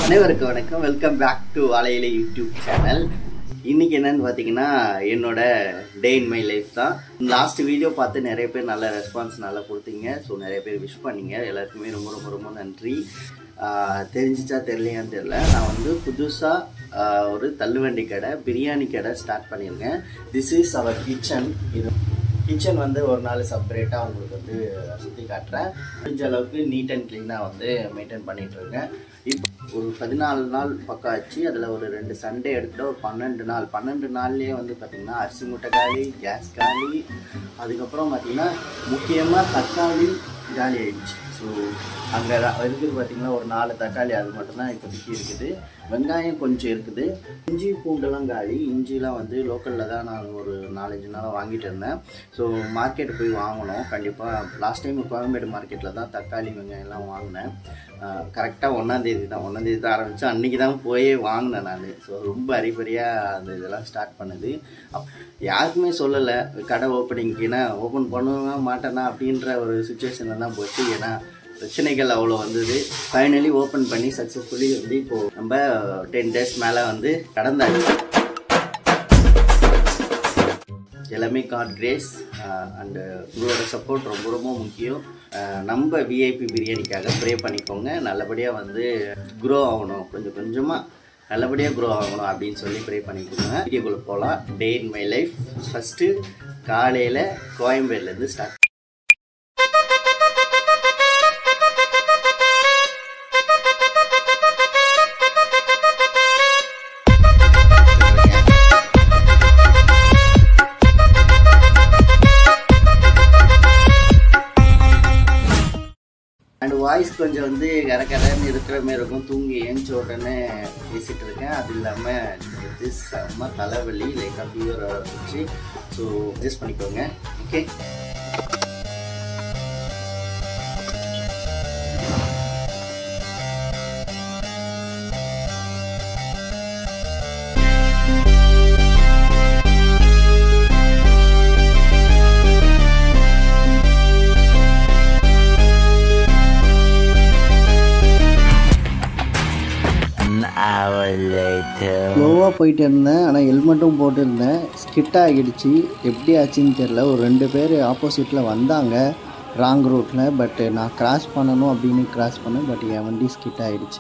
அனைவருக்கும் வணக்கம் welcome back to வாழையில யூடியூப் சேனல் இன்னைக்கு என்னன்னு பார்த்தீங்கன்னா என்னோட டே இன் மை லைஃப் தான் லாஸ்ட் வீடியோ பார்த்து நிறைய பேர் நல்ல ரெஸ்பான்ஸ் நல்லா கொடுத்தீங்க ஸோ நிறைய பேர் விஷ் பண்ணீங்க எல்லாருக்குமே ரொம்ப ரொம்ப ரொம்ப நன்றி ஆஹ் தெரிஞ்சிச்சா தெரியலையான்னு தெரியல நான் வந்து புதுசாக ஒரு தள்ளுவண்டி கடை பிரியாணி கடை ஸ்டார்ட் பண்ணியிருக்கேன் திஸ் இஸ் அவர் கிச்சன் இது கிச்சன் வந்து ஒரு நாள் செப்பரேட்டாக உங்களுக்கு வந்து சுற்றி காட்டுறேன் முடிஞ்ச அளவுக்கு நீட் அண்ட் க்ளீனாக வந்து மெயின்டைன் பண்ணிட்டு இருக்கேன் இப்போ ஒரு பதினாலு நாள் பக்கம் ஆச்சு அதில் ஒரு ரெண்டு சண்டே எடுத்துகிட்டு ஒரு பன்னெண்டு நாள் பன்னெண்டு நாள்லேயே வந்து பார்த்திங்கன்னா அரிசி மூட்டை காலி கேஸ் காலி அதுக்கப்புறம் பார்த்திங்கன்னா முக்கியமாக தக்காளி காலி ஆயிடுச்சு ஸோ அங்கே இருக்குது பார்த்திங்கன்னா ஒரு நாலு தக்காளி அது மட்டும்தான் இப்போதைக்கு இருக்குது வெங்காயம் கொஞ்சம் இருக்குது இஞ்சி பூண்டெல்லாம் காலி இஞ்சிலாம் வந்து லோக்கலில் தான் நான் ஒரு நாலஞ்சு நாளாக வாங்கிட்டு இருந்தேன் ஸோ மார்க்கெட் போய் வாங்கணும் கண்டிப்பாக லாஸ்ட் டைம் கோயம்பேடு மார்க்கெட்டில் தான் தக்காளி வெங்காயம்லாம் வாங்கினேன் கரெக்டாக ஒன்றாந்தேதி தான் ஒன்றாந்தேதி தான் ஆரம்பித்தேன் அன்றைக்கி தான் போய் வாங்கினேன் நான் ஸோ ரொம்ப அரிபரியாக அந்த இதெல்லாம் ஸ்டார்ட் பண்ணுது அப் யாருக்குமே சொல்லலை கடை ஓப்பனிங்க்குன்னா ஓப்பன் பண்ணுவேன் மாட்டேனா அப்படின்ற ஒரு சுச்சுவேஷனில் தான் போச்சு ஏன்னா பிரச்சனைகள் அவ்வளோ வந்தது ஃபைனலி ஓப்பன் பண்ணி சக்ஸஸ்ஃபுல்லி வந்து இப்போது நம்ம டென் டேஸ் மேலே வந்து கடந்தாச்சு எல்லாமே காட் கிரேஸ் அண்டு உங்களோட சப்போர்ட் ரொம்ப ரொம்ப முக்கியம் அஹ் நம்ம விஐபி பிரியாணிக்காக ப்ரே பண்ணிக்கோங்க நல்லபடியாக வந்து க்ரோ ஆகணும் கொஞ்சம் கொஞ்சமாக நல்லபடியாக க்ரோ ஆகணும் அப்படின்னு சொல்லி ப்ரே பண்ணிக்கோங்க வீடியோக்குள்ளே போகலாம் day in my life first காலையில் கோயம்பேடுலேருந்து ஸ்டார்ட் அண்ட் வாய்ஸ் கொஞ்சம் வந்து கரகரன்னு இருக்கிற மாதிரி இருக்கும் தூங்கி ஏஞ்ச உடனே பேசிகிட்டு இருக்கேன் அது இல்லாமல் இது செம்ம தலைவலி லைட்டாக ஃபீவர் வச்சு ஸோ அட்ஜஸ்ட் பண்ணிக்கோங்க ஓகே ஸ்லோவாக போயிட்டு இருந்தேன் ஆனால் ஹெல்மெட்டும் போட்டிருந்தேன் ஸ்கிட் ஆகிடுச்சு எப்படி ஆச்சுன்னு தெரில ஒரு ரெண்டு பேர் ஆப்போசிட்டில் வந்தாங்க ராங் ரூட்டில் பட் நான் கிராஸ் பண்ணணும் அப்படின்னு கிராஸ் பண்ணேன் பட் என் வண்டி ஸ்கிட் ஆகிடுச்சு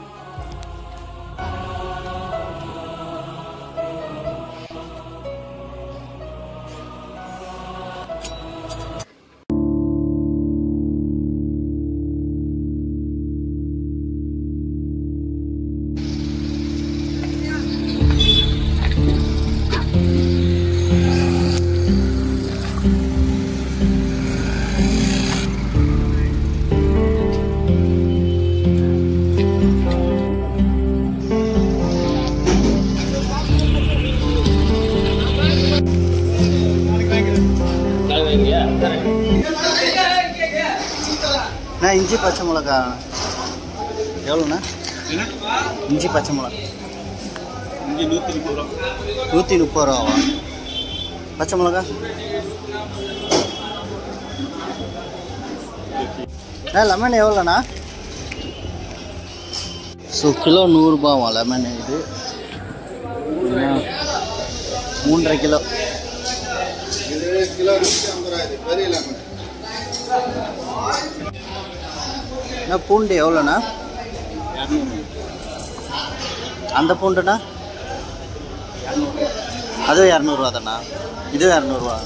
நான் இஞ்சி பச்சை மிளகா எவ்வளோண்ணா இஞ்சி பச்சை மிளகா இங்கே நூற்றி முப்பது ரூபா நூற்றி முப்பது ரூபாவா பச்சை மிளகா ஆ லெமன் எவ்வளோண்ணா ஸோ கிலோ நூறுரூபாவா லெமன் இது இல்லைன்னா மூன்றரை கிலோ இது கிலோ நூற்றி ஐம்பது ரூபா இது பெரிய லெமன் என்ன பூண்டு எவ்வளோண்ணா அந்த பூண்டுண்ணா அதுவும் இரநூறுவா தானா இதுவும் இரநூறுவா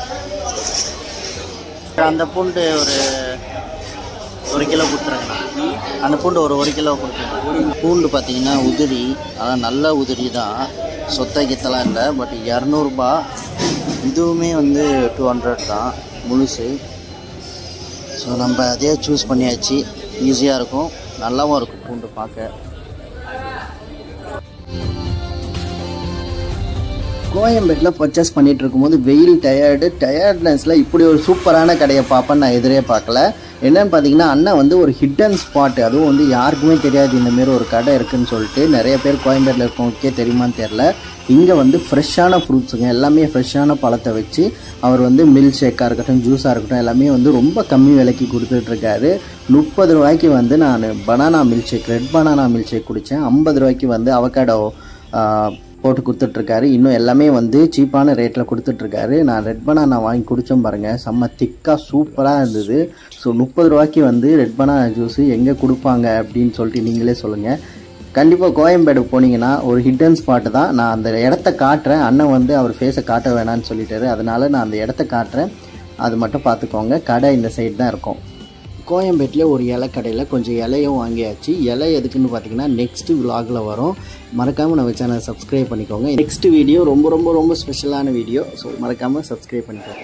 அந்த பூண்டு ஒரு ஒரு கிலோ கொடுத்துருங்கண்ணா அந்த பூண்டு ஒரு ஒரு கிலோ கொடுத்துருங்க பூண்டு பார்த்தீங்கன்னா உதிரி அதான் நல்ல உதிரி தான் சொத்தை கித்தலாம் இல்லை பட் இரநூறுபா இதுவுமே வந்து டூ ஹண்ட்ரட் தான் முழுசு ஸோ நம்ம அதே சூஸ் பண்ணியாச்சு ஈஸியாக இருக்கும் நல்லாவும் இருக்கும் பூண்டு பார்க்க கோயம்பேட்டில் பர்ச்சேஸ் பண்ணிட்டு இருக்கும்போது வெயில் டயர்டு டயர்ட்னஸில் இப்படி ஒரு சூப்பரான கடையை பார்ப்பேன் நான் எதிரே பார்க்கல என்னன்னு பார்த்தீங்கன்னா அண்ணன் வந்து ஒரு ஹிடன் ஸ்பாட் அதுவும் வந்து யாருக்குமே தெரியாது இந்த மாரி ஒரு கடை இருக்குன்னு சொல்லிட்டு நிறைய பேர் கோயம்பேட்டில் இருக்கவங்களுக்கே தெரியுமான்னு தெரில இங்கே வந்து ஃப்ரெஷ்ஷான ஃப்ரூட்ஸுங்க எல்லாமே ஃப்ரெஷ்ஷான பழத்தை வச்சு அவர் வந்து மில்க் ஷேக்காக இருக்கட்டும் ஜூஸாக இருக்கட்டும் எல்லாமே வந்து ரொம்ப கம்மி விலைக்கு கொடுத்துட்ருக்காரு முப்பது ரூபாய்க்கு வந்து நான் banana milk shake red banana milk shake குடித்தேன் ஐம்பது ரூபாய்க்கு வந்து அவகாடோ போட்டு கொடுத்துட்ருக்காரு இன்னும் எல்லாமே வந்து சீப்பான ரேட்டில் கொடுத்துட்ருக்காரு நான் ரெட் பனானா வாங்கி குடித்தோம் பாருங்கள் செம்ம திக்காக சூப்பராக இருந்தது ஸோ முப்பது ரூபாய்க்கு வந்து ரெட் பனானா ஜூஸு எங்கே கொடுப்பாங்க அப்படின்னு சொல்லிட்டு நீங்களே சொல்லுங்கள் கண்டிப்பாக கோயம்பேடு போனீங்கன்னா ஒரு ஹிடன் ஸ்பாட்டு தான் நான் அந்த இடத்த காட்டுறேன் அண்ணன் வந்து அவர் ஃபேஸை காட்ட வேணாம்னு சொல்லிட்டாரு அதனால நான் அந்த இடத்த காட்டுறேன் அது மட்டும் பார்த்துக்கோங்க கடை இந்த சைடு தான் இருக்கும் கோயம்பேட்டில் ஒரு இலை கடையில் கொஞ்சம் இலையும் வாங்கியாச்சு இலை எதுக்குன்னு பார்த்தீங்கன்னா நெக்ஸ்ட் விலாகில் வரும் மறக்காமல் நம்ம சேனலை சப்ஸ்கிரைப் பண்ணிக்கோங்க நெக்ஸ்ட் வீடியோ ரொம்ப ரொம்ப ரொம்ப ஸ்பெஷலான வீடியோ ஸோ மறக்காமல் சப்ஸ்கிரைப் பண்ணிக்கோங்க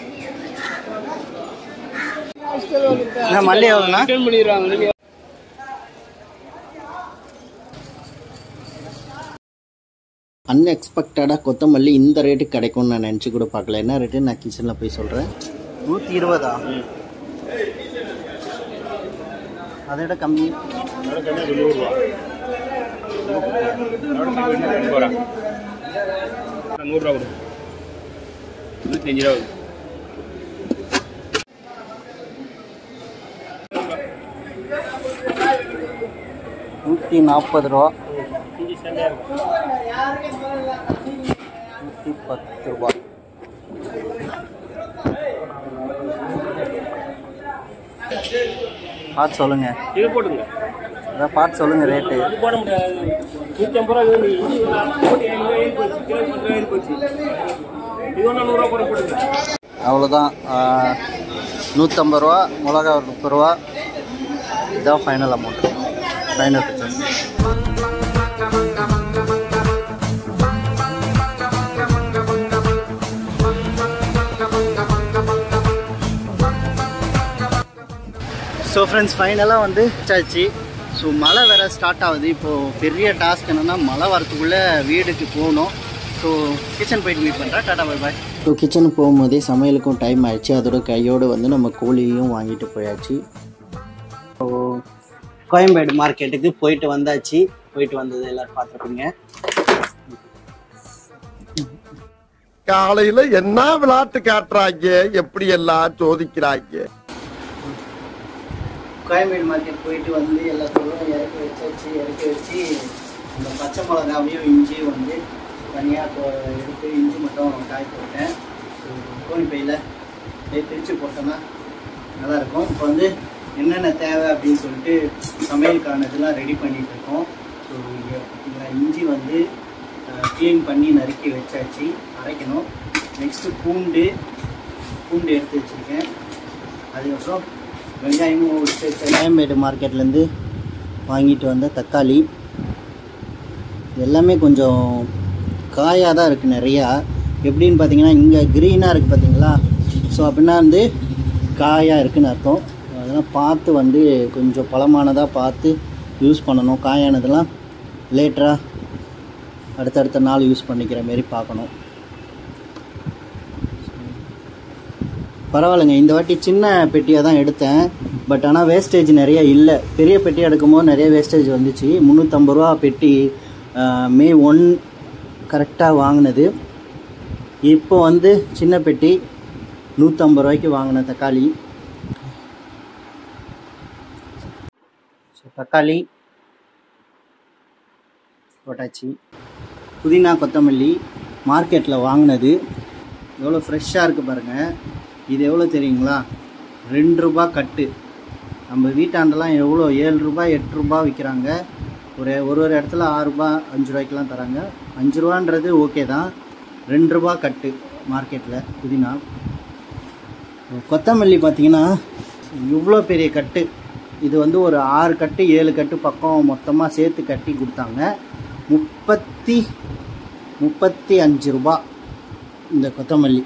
மல்லி எவ்வளோண்ணா அன்எக்ஸ்பெக்டடாக கொத்தமல்லி இந்த ரேட்டுக்கு கிடைக்கும்னு நான் நினச்சி கூட பார்க்கல என்ன ரேட்டு நான் கிச்சனில் போய் சொல்கிறேன் நூற்றி இருபதா அதை விட கம்மி நூறுரூவா கொடு நூற்றி ரூபா கொடு நூற்றி நாற்பது ரூபா நூற்றி பத்து ரூபா பார்த்து சொல்லுங்க இது போட்டுங்க அதான் பார்த்து சொல்லுங்க ரேட்டு அது போட முடியாது நூற்றி ஐம்பது ரூபா இது இஞ்சி நூற்றி ஐம்பது ரூபா ஏறி போச்சு கிலோ பத்து ரூபா ஏறி போச்சு இது ஒன்றா நூறுரூவா போட போட்டுங்க அவ்வளோதான் நூற்றம்பது ரூபா மிளகா ஒரு முப்பது ரூபா இதான் final amount final purchase so friends ஃபைனலாக வந்து சாச்சு ஸோ மழை வேறு ஸ்டார்ட் ஆகுது இப்போது பெரிய டாஸ்க் என்னென்னா மழை வரத்துக்குள்ளே வீடுக்கு போகணும் ஸோ கிச்சன் போயிட்டு மீட் பண்ணுறேன் டாடா பை பாய் ஸோ கிச்சனுக்கு போகும்போதே சமையலுக்கும் டைம் ஆயிடுச்சு அதோட கையோடு வந்து நம்ம கோழியும் வாங்கிட்டு போயாச்சு ஸோ கோயம்பேடு மார்க்கெட்டுக்கு போயிட்டு வந்தாச்சு போயிட்டு வந்தது எல்லோரும் பார்த்துருப்பீங்க காலையில என்ன விளையாட்டு காட்டுறாங்க எப்படி எல்லாம் சோதிக்கிறாங்க கோயம்பேடு மார்க்கெட் போயிட்டு வந்து எல்லாத்தையும் இறக்கி வச்சாச்சு இறக்கி வச்சு அந்த பச்சை மிளகாவையும் இஞ்சியும் வந்து தனியாக எடுத்து இஞ்சி மட்டும் காய் போட்டேன் கோழி பையில் பிரித்து போட்டோன்னா நல்லாயிருக்கும் இப்போ வந்து என்னென்ன தேவை அப்படின்னு சொல்லிட்டு சமையலுக்கான இதெல்லாம் ரெடி பண்ணிட்டு இருக்கோம் ஸோ இங்கே இஞ்சி வந்து க்ளீன் பண்ணி நறுக்கி வச்சாச்சு அரைக்கணும் நெக்ஸ்ட்டு பூண்டு பூண்டு எடுத்து வச்சுருக்கேன் அதுக்கப்புறம் வெங்காயமும் உரிச்சு வச்ச கோயம்பேடு மார்க்கெட்லேருந்து வாங்கிட்டு வந்த தக்காளி எல்லாமே கொஞ்சம் காயாக தான் இருக்குது நிறையா எப்படின்னு பார்த்தீங்கன்னா இங்கே க்ரீனாக இருக்குது பார்த்தீங்களா ஸோ அப்படின்னா வந்து காயாக இருக்குன்னு அர்த்தம் அதெல்லாம் பார்த்து வந்து கொஞ்சம் பழமானதாக பார்த்து யூஸ் பண்ணணும் காயானதெல்லாம் லேட்டராக அடுத்தடுத்த நாள் யூஸ் பண்ணிக்கிற மாரி பார்க்கணும் பரவாயில்லைங்க இந்த வாட்டி சின்ன பெட்டியாக தான் எடுத்தேன் பட் ஆனால் வேஸ்டேஜ் நிறைய இல்லை பெரிய பெட்டி எடுக்கும்போது நிறைய வேஸ்டேஜ் வந்துச்சு முந்நூற்றம்பது ரூபா பெட்டி ஆஹ், மே ஒன் கரெக்டாக வாங்கினது இப்போ வந்து சின்ன பெட்டி நூற்றம்பது ரூபாய்க்கு வாங்கின தக்காளி ஸோ தக்காளி போட்டாச்சு புதினா கொத்தமல்லி மார்க்கெட்டில் வாங்கினது எவ்வளோ ஃப்ரெஷ்ஷாக இருக்குது பாருங்கள் இது எவ்வளோ தெரியுங்களா ரெண்டு ரூபா கட்டு நம்ம வீட்டாண்டெல்லாம் எவ்வளோ ஏழு ரூபாய் எட்டு ரூபா விற்கிறாங்க ஒரு ஒரு ஒரு இடத்துல ஆறு ரூபா அஞ்சு ரூபாய்க்கெலாம் தராங்க அஞ்சு ரூபான்றது ஓகே தான் ரெண்டு ரூபா கட்டு மார்க்கெட்டில் புதினா கொத்தமல்லி பார்த்தீங்கன்னா இவ்வளோ பெரிய கட்டு இது வந்து ஒரு ஆறு கட்டு ஏழு கட்டு பக்கம் மொத்தமாக சேர்த்து கட்டி கொடுத்தாங்க முப்பத்தி முப்பத்தி அஞ்சு ரூபா இந்த கொத்தமல்லி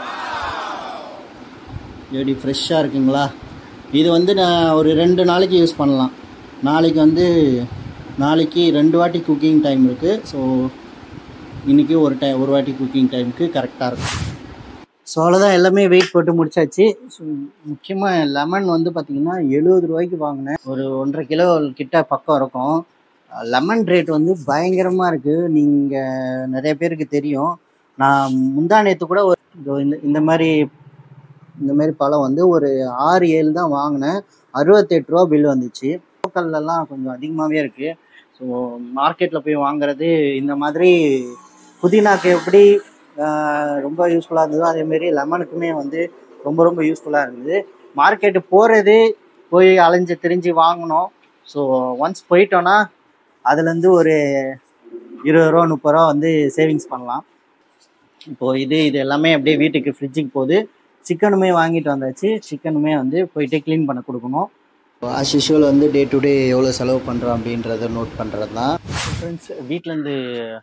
எப்படி ஃப்ரெஷ்ஷாக இருக்குங்களா இது வந்து நான் ஒரு ரெண்டு நாளைக்கு யூஸ் பண்ணலாம் நாளைக்கு வந்து நாளைக்கு ரெண்டு வாட்டி குக்கிங் டைம் இருக்குது ஸோ இன்றைக்கி ஒரு டைம் ஒரு வாட்டி குக்கிங் டைமுக்கு கரெக்டாக இருக்கும் ஸோ அவ்வளோதான் எல்லாமே வெயிட் போட்டு முடிச்சாச்சு ஸோ முக்கியமாக லெமன் வந்து பார்த்திங்கன்னா எழுபது ரூபாய்க்கு வாங்கினேன் ஒரு ஒன்றரை கிலோ கிட்ட பக்கம் இருக்கும் லெமன் ரேட் வந்து பயங்கரமாக இருக்குது நீங்கள் நிறைய பேருக்கு தெரியும் நான் முந்தா நேற்று கூட ஒரு இதோ இந்த இந்த மாதிரி இந்த மாதிரி பழம் வந்து ஒரு ஆறு ஏழு தான் வாங்கினேன் அறுபத்தெட்டு ரூபா பில் வந்துச்சு லோக்கல்லலாம் கொஞ்சம் அதிகமாகவே இருக்குது ஸோ மார்க்கெட்டில் போய் வாங்குறது இந்த மாதிரி புதினாக்கு எப்படி ஆஹ், ரொம்ப யூஸ்ஃபுல்லாக இருந்ததோ அதேமாரி லெமனுக்குமே வந்து ரொம்ப ரொம்ப யூஸ்ஃபுல்லாக இருந்தது மார்க்கெட்டு போகிறது போய் அலைஞ்சு திரிஞ்சு வாங்கணும் ஸோ ஒன்ஸ் போயிட்டோன்னா அதுலேருந்து ஒரு இருபது ரூபா முப்பது ரூபா வந்து சேவிங்ஸ் பண்ணலாம் இப்போது இது இது எல்லாமே அப்படியே வீட்டுக்கு ஃப்ரிட்ஜுக்கு போகுது சிக்கனுமே வாங்கிட்டு வந்தாச்சு சிக்கனுமே வந்து போயிட்டு க்ளீன் பண்ண கொடுக்கணும் ஆஸ் யூஷுவல் வந்து டே டு டே எவ்வளோ செலவு பண்ணுறோம் அப்படின்றத நோட் பண்ணுறது தான் ஃப்ரெண்ட்ஸ் வீட்டிலேருந்து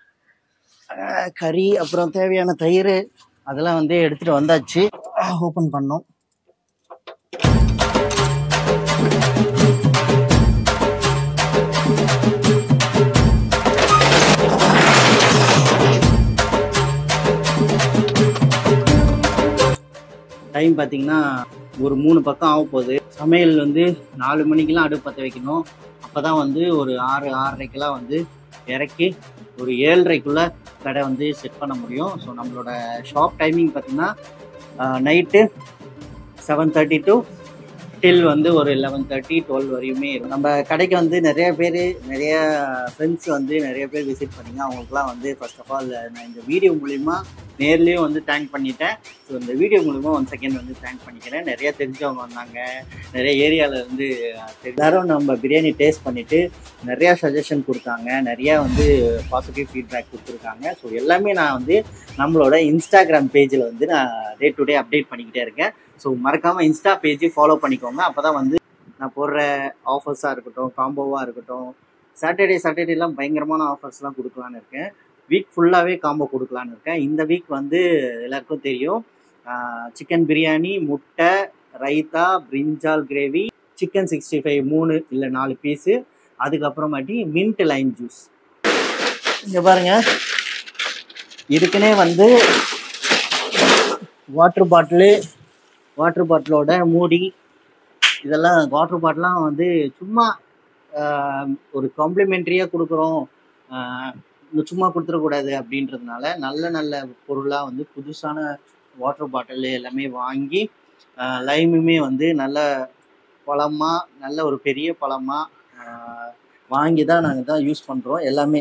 கறி அப்புறம் தேவையான தயிர் அதெல்லாம் வந்து எடுத்துகிட்டு வந்தாச்சு ஓப்பன் பண்ணோம் டைம் பார்த்தீங்கன்னா ஒரு மூணு பக்கம் ஆக போகுது சமையல் வந்து நாலு மணிக்கெல்லாம் அடுப்பு பற்ற வைக்கணும் அப்போ தான் வந்து ஒரு ஆறு ஆறரைக்கெல்லாம் வந்து இறக்கி ஒரு ஏழரைக்குள்ளே கடை வந்து செட் பண்ண முடியும் ஸோ நம்மளோட ஷாப் டைமிங் பார்த்தீங்கன்னா night seven thirty to till வந்து ஒரு லெவன் தேர்ட்டி டுவெல் வரையுமே இருக்கும் நம்ம கடைக்கு வந்து நிறைய பேர் நிறைய ஃப்ரெண்ட்ஸ் வந்து நிறைய பேர் விசிட் பண்ணீங்க அவங்களுக்குலாம் வந்து ஃபர்ஸ்ட் ஆஃப் ஆல் நான் இந்த வீடியோ மூலிமா நேர்லேயும் வந்து தேங்க் பண்ணிட்டேன் ஸோ இந்த வீடியோ மூலிமா ஒன் செகண்ட் வந்து தேங்க் பண்ணிக்கிறேன் நிறைய தெரிஞ்சவங்க வந்தாங்க நிறைய ஏரியாவில் இருந்து எல்லாரும் நம்ம பிரியாணி டேஸ்ட் பண்ணிவிட்டு நிறையா சஜஷன் கொடுத்தாங்க நிறையா வந்து பாசிட்டிவ் ஃபீட்பேக் கொடுத்துருக்காங்க ஸோ எல்லாமே நான் வந்து நம்மளோட இன்ஸ்டாகிராம் பேஜில் வந்து நான் டே டு டே அப்டேட் பண்ணிக்கிட்டே இருக்கேன் ஸோ மறக்காமல் இன்ஸ்டா பேஜை ஃபாலோ பண்ணிக்கோங்க அப்போ தான் வந்து நான் போடுற ஆஃபர்ஸாக இருக்கட்டும் காம்போவாக இருக்கட்டும் சாட்டர்டே சாட்டர்டேலாம் பயங்கரமான ஆஃபர்ஸ்லாம் கொடுக்கலான்னு இருக்கேன் வீக் ஃபுல்லாகவே காம்போ கொடுக்கலான்னு இருக்கேன் இந்த வீக் வந்து எல்லாருக்கும் தெரியும் சிக்கன் பிரியாணி முட்டை raita brinjal gravy chicken sixty five மூணு இல்லை நாலு பீஸு அதுக்கப்புறமாட்டி மின்ட் லைம் ஜூஸ் இங்கே பாருங்க இதுக்குன்னே வந்து வாட்டர் பாட்டிலு வாட்டர் பாட்டிலோட மூடி இதெல்லாம் வாட்டர் பாட்டிலாம் வந்து சும்மா ஆஹ், ஒரு காம்ப்ளிமெண்ட்ரியாக கொடுக்குறோம் ஆஹ், இது சும்மா கொடுத்துடக்கூடாது அப்படின்றதுனால நல்ல நல்ல பொருளாக வந்து புதுசான வாட்டர் பாட்டில் எல்லாமே வாங்கி ஆஹ், லைமுமே வந்து நல்ல பழமாக நல்ல ஒரு பெரிய பழமாக வாங்கி தான் நாங்கள் தான் யூஸ் பண்ணுறோம் எல்லாமே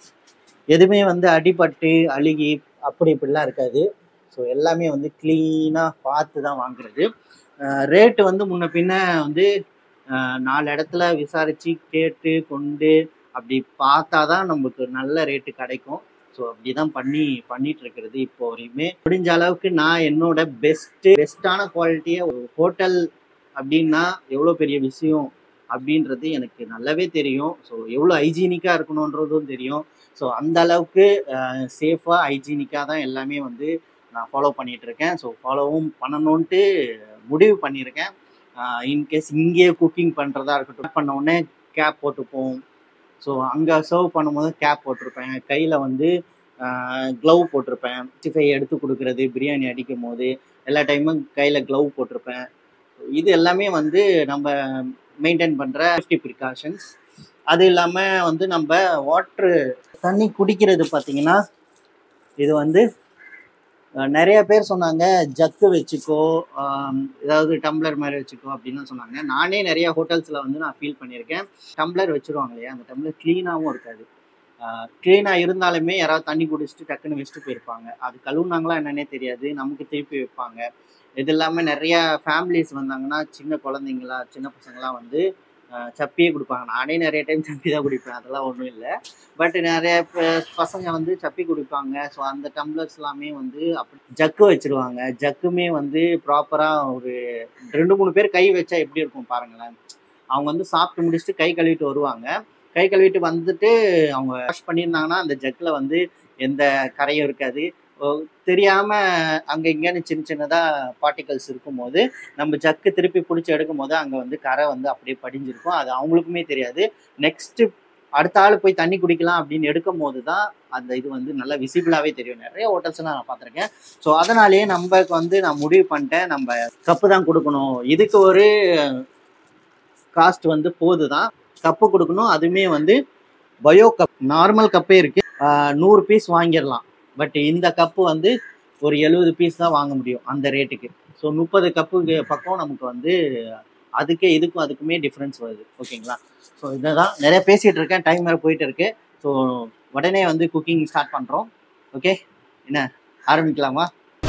எதுவுமே வந்து அடிபட்டு அழுகி அப்படி இப்படிலாம் இருக்காது ஸோ எல்லாமே வந்து க்ளீனாக பார்த்து தான் வாங்குறது ரேட்டு வந்து முன்ன பின்ன வந்து ஆஹ் நாலு இடத்துல விசாரித்து கேட்டு கொண்டு அப்படி பார்த்தா தான் நமக்கு நல்ல ரேட்டு கிடைக்கும் ஸோ அப்படி தான் பண்ணி பண்ணிட்டு இருக்கிறது இப்போ வரையுமே முடிஞ்ச அளவுக்கு நான் என்னோட பெஸ்ட்டு பெஸ்ட்டான குவாலிட்டியை ஒரு ஹோட்டல் அப்படின்னா எவ்வளோ பெரிய விஷயம் அப்படின்றது எனக்கு நல்லாவே தெரியும் ஸோ எவ்வளோ ஹைஜீனிக்காக இருக்கணுன்றதும் தெரியும் ஸோ அந்த அளவுக்கு சேஃபாக ஹைஜீனிக்காக தான் எல்லாமே வந்து நான் ஃபாலோ பண்ணிட்டு இருக்கேன் ஸோ ஃபாலோவும் பண்ணணுன்ட்டு முடிவு பண்ணியிருக்கேன் இன்கேஸ் இங்கேயே குக்கிங் பண்ணுறதா இருக்கட்டும் பண்ண உடனே கேப் போட்டுப்போம் ஸோ அங்கே சர்வ் பண்ணும்போது கேப் போட்டிருப்பேன் கையில் வந்து க்ளவ் போட்டிருப்பேன் சிஃபை எடுத்து கொடுக்குறது பிரியாணி அடிக்கும் போது எல்லா டைமும் கையில் க்ளவ் போட்டிருப்பேன் இது எல்லாமே வந்து நம்ம மெயின்டைன் பண்ணுற சேஃப்டி ப்ரிகாஷன்ஸ் அது இல்லாமல் வந்து நம்ம வாட்ரு தண்ணி குடிக்கிறது பார்த்தீங்கன்னா இது வந்து அஹ், நிறைய பேர் சொன்னாங்க ஜக்கு வச்சுக்கோ ஆம், ஏதாவது டம்ளர் மாதிரி வச்சுக்கோ அப்படின்னு சொன்னாங்க நானே நிறைய ஹோட்டல்ஸில் வந்து நான் ஃபீல் பண்ணியிருக்கேன் டம்ளர் வச்சுருவாங்க இல்லையா அந்த டம்ளர் க்ளீனாகவும் இருக்காது க்ளீனாக இருந்தாலுமே யாராவது தண்ணி குடிச்சிட்டு டக்குன்னு வச்சுட்டு போயிருப்பாங்க அது கழுவுனாங்களா என்னன்னே தெரியாது நமக்கு திருப்பி வைப்பாங்க இது இல்லாமல் நிறைய ஃபேமிலிஸ் வந்தாங்கன்னா சின்ன குழந்தைங்களா சின்ன பசங்களாம் வந்து அஹ், சப்பியே கொடுப்பாங்க நானே நிறைய டைம் சப்பி தான் குடிப்பேன் அதெல்லாம் ஒன்றும் இல்லை பட் நிறைய ப- பசங்க வந்து சப்பி குடிப்பாங்க ஸோ அந்த டம்ளர்ஸ் எல்லாமே வந்து அப்படி ஜக்கு வச்சிருவாங்க ஜக்குமே வந்து ப்ராப்பராக ஒரு ரெண்டு மூணு பேர் கை வச்சா எப்படி இருக்கும் பாருங்களேன் அவங்க வந்து சாப்பிட்டு முடிச்சுட்டு கை கழுவிட்டு வருவாங்க கை கழுவிட்டு வந்துட்டு அவங்க வாஷ் பண்ணியிருந்தாங்கன்னா அந்த ஜக்கில் வந்து எந்த கரையும் இருக்காது ஓ, தெரியாம அங்க இங்கன்னு சின்ன சின்னதா பார்ட்டிகல்ஸ் இருக்கும்போது நம்ம ஜக்கு திருப்பி பிடிச்சி எடுக்கும் போது அங்க வந்து கரை வந்து அப்படியே படிஞ்சிருக்கும் அது அவங்களுக்குமே தெரியாது நெக்ஸ்ட் அடுத்த ஆள் போய் தண்ணி குடிக்கலாம் அப்படின்னு எடுக்கும் போது தான் அந்த இது வந்து நல்லா விசிபிளாகவே தெரியும் நிறைய ஹோட்டல்ஸ்லாம் நான் பார்த்துருக்கேன் ஸோ அதனாலேயே நம்மக்கு வந்து நான் முடிவு பண்ணிட்டேன் நம்ம கப்பு தான் கொடுக்கணும் இதுக்கு ஒரு காஸ்ட் வந்து போது தான் கப்பு கொடுக்கணும் அதுவுமே வந்து பயோ கப் நார்மல் கப்பே இருக்கு ஆஹ் நூறு பீஸ் வாங்கிடலாம் பட் இந்த கப்பு வந்து ஒரு எழுபது பீஸ் தான் வாங்க முடியும் அந்த ரேட்டுக்கு ஸோ முப்பது கப்புக்கு பக்கம் நமக்கு வந்து அதுக்கே இதுக்கும் அதுக்குமே டிஃப்ரென்ஸ் வருது ஓகேங்களா ஸோ இதை தான் நிறைய பேசிகிட்டு இருக்கேன் டைம் வேறு போயிட்டு இருக்கு ஸோ உடனே வந்து குக்கிங் ஸ்டார்ட் பண்ணுறோம் ஓகே என்ன ஆரம்பிக்கலாமா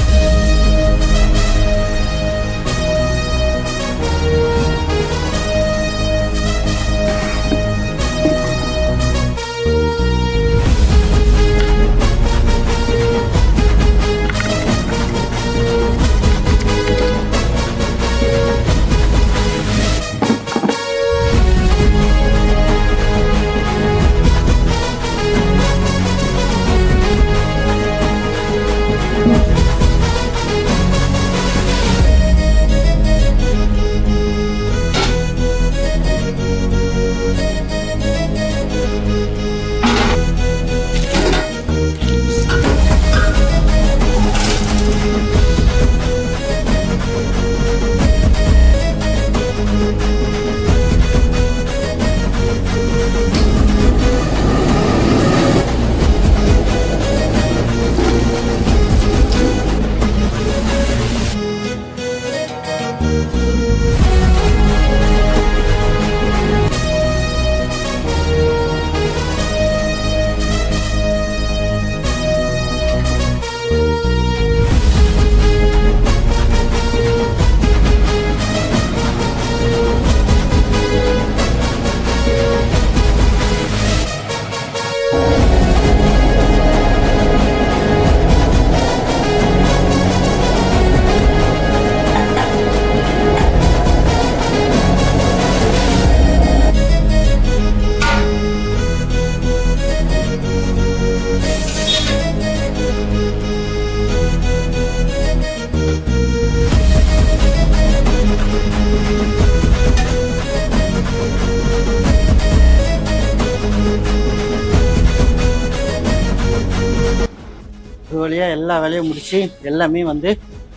இது வழியாக எல்லா வேலையும் முடிச்சு எல்லாமே வந்து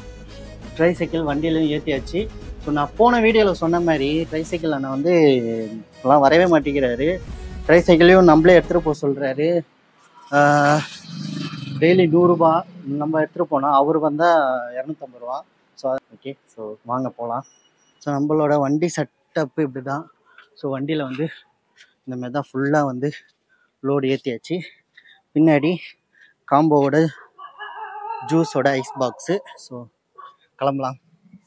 ட்ரை சைக்கிள் வண்டியிலையும் ஏற்றியாச்சு ஸோ நான் போன வீடியோவில் சொன்ன மாதிரி ட்ரை சைக்கிள் அண்ணன் வந்து இப்போலாம் வரவே மாட்டேங்கிறாரு ட்ரை சைக்கிளையும் நம்மளே எடுத்துகிட்டு போக சொல்கிறாரு டெய்லி நூறுரூபா நம்ம எடுத்துகிட்டு போனால் அவர் வந்தால் இரநூத்தம்பது ரூபா ஸோ ஓகே ஸோ வாங்க போகலாம் ஸோ நம்மளோட வண்டி செட்டப்பு இப்படி தான் ஸோ வண்டியில் வந்து இந்த மாதிரி தான் ஃபுல்லாக வந்து லோடு ஏற்றியாச்சு பின்னாடி காம்போவோட ஜூஸோட ஐஸ் பாக்ஸு ஸோ கிளம்பலாம்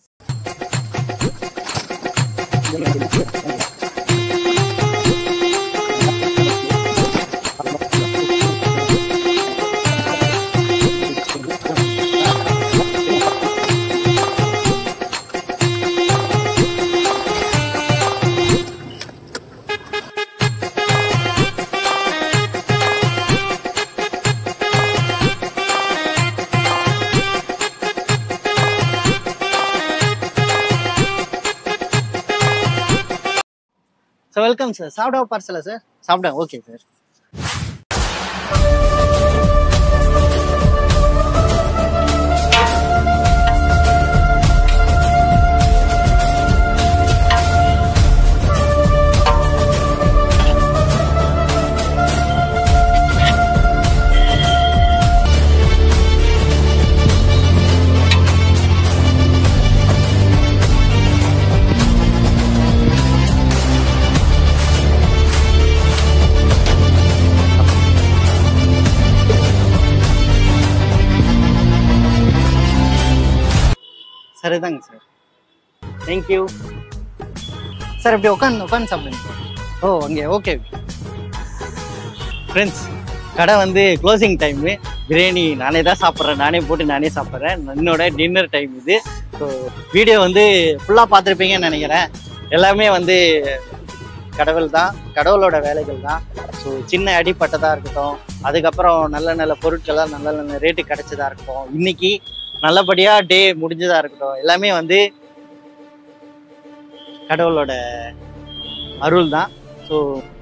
ஸோ வெல்கம் சார் சாப்பிட பார்சலா சார் சாப்பிட ஓகே சார் சரிதாங்க சார் தேங்க்யூ சார் இப்படி உட்காந்து உட்காந்து சாப்பிடுங்க சார் ஓ அங்கே ஓகே ஃப்ரெண்ட்ஸ் கடை வந்து க்ளோசிங் டைமு பிரியாணி நானே தான் சாப்பிட்றேன் நானே போட்டு நானே சாப்பிட்றேன் என்னோட டின்னர் டைம் இது ஸோ வீடியோ வந்து ஃபுல்லாக பார்த்துருப்பீங்கன்னு நினைக்கிறேன் எல்லாமே வந்து கடவுள் தான் கடவுளோட வேலைகள் தான் ஸோ சின்ன அடிப்பட்டதாக இருக்கட்டும் அதுக்கப்புறம் நல்ல நல்ல பொருட்கள்லாம் நல்ல நல்ல ரேட்டு கிடைச்சதா இருக்கட்டும் இன்னைக்கு நல்லபடியாக டே முடிஞ்சதா இருக்கட்டும் எல்லாமே வந்து கடவுளோட அருள் தான் ஸோ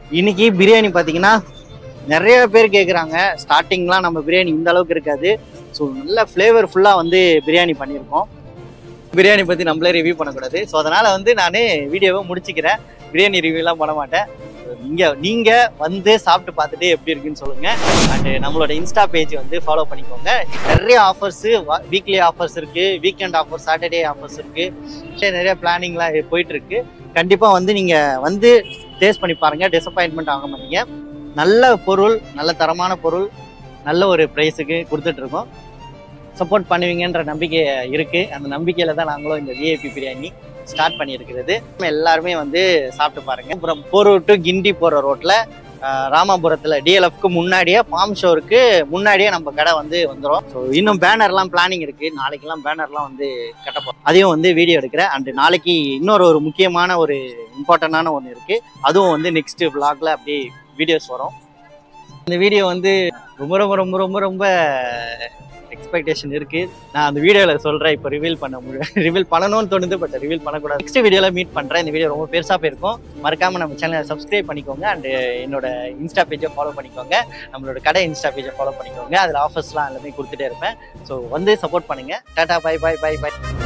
இன்னைக்கு பிரியாணி பார்த்தீங்கன்னா நிறைய பேர் கேட்குறாங்க ஸ்டார்டிங்லாம் நம்ம பிரியாணி இந்த அளவுக்கு இருக்காது ஸோ நல்ல ஃப்ளேவர்ஃபுல்லாக வந்து பிரியாணி பண்ணியிருக்கோம் பிரியாணி பற்றி நம்மளே ரிவ்யூ பண்ணக்கூடாது ஸோ அதனால் வந்து நான் வீடியோவை முடிச்சுக்கிறேன் பிரியாணி ரிவ்யூலாம் பண்ண மாட்டேன் நீங்கள் நீங்கள் வந்து சாப்பிட்டு பார்த்துட்டு எப்படி இருக்குன்னு சொல்லுங்கள் அண்டு நம்மளோட இன்ஸ்டா பேஜ் வந்து ஃபாலோ பண்ணிக்கோங்க நிறைய ஆஃபர்ஸு வீக்லி ஆஃபர்ஸ் இருக்குது வீக்கெண்ட் ஆஃபர் சாட்டர்டே ஆஃபர்ஸ் இருக்குது நிறைய பிளானிங்லாம் போயிட்டுருக்கு கண்டிப்பாக வந்து நீங்கள் வந்து டேஸ்ட் பண்ணி பாருங்கள் டிசப்பாயின்மெண்ட் ஆக மாட்டீங்க நல்ல பொருள் நல்ல தரமான பொருள் நல்ல ஒரு ப்ரைஸுக்கு கொடுத்துட்ருக்கோம் சப்போர்ட் பண்ணுவீங்கன்ற நம்பிக்கை இருக்குது அந்த நம்பிக்கையில் தான் நாங்களும் இந்த விஐபி பிரியாணி ஸ்டார்ட் பண்ணியிருக்கிறது எல்லாருமே வந்து சாப்பிட்டு பாருங்க அப்புறம் போரூர் டு கிண்டி போகிற ரோட்டில் ராமாபுரத்தில் டிஎல்எஃப்க்கு முன்னாடியே பாம் ஷோருக்கு முன்னாடியே நம்ம கடை வந்து வந்துடும் ஸோ இன்னும் பேனர்லாம் பிளானிங் இருக்குது நாளைக்கெல்லாம் பேனர்லாம் வந்து கட்டப்போம் அதையும் வந்து வீடியோ எடுக்கிறேன் அண்ட் நாளைக்கு இன்னொரு ஒரு முக்கியமான ஒரு இம்பார்ட்டண்டான ஒன்று இருக்குது அதுவும் வந்து நெக்ஸ்ட் vlogல அப்படியே வீடியோஸ் வரும் இந்த வீடியோ வந்து ரொம்ப ரொம்ப ரொம்ப ரொம்ப ரொம்ப எக்ஸ்பெக்டேஷன் இருக்கு நான் அந்த வீடியோவில் சொல்கிறேன் இப்போ ரிவீல் பண்ண முடியும் ரிவீல் பண்ணணும்னு தோணுது பட் ரிவீல் பண்ணக்கூடாது நெக்ஸ்ட் வீடியோவில் மீட் பண்ணுறேன் இந்த வீடியோ ரொம்ப பெருசாக போயிருக்கும் மறக்காம நம்ம சேனலை சப்ஸ்கிரைப் பண்ணிக்கோங்க அண்ட் என்னோட இன்ஸ்டா பேஜை ஃபாலோ பண்ணிக்கோங்க நம்மளோட கடை இன்ஸ்டா பேஜை ஃபாலோ பண்ணிக்கோங்க அதில் ஆஃபர்ஸ்லாம் எல்லாமே கொடுத்துட்டே இருப்பேன் ஸோ வந்து சப்போர்ட் பண்ணுங்க டாடா பை பை பை பை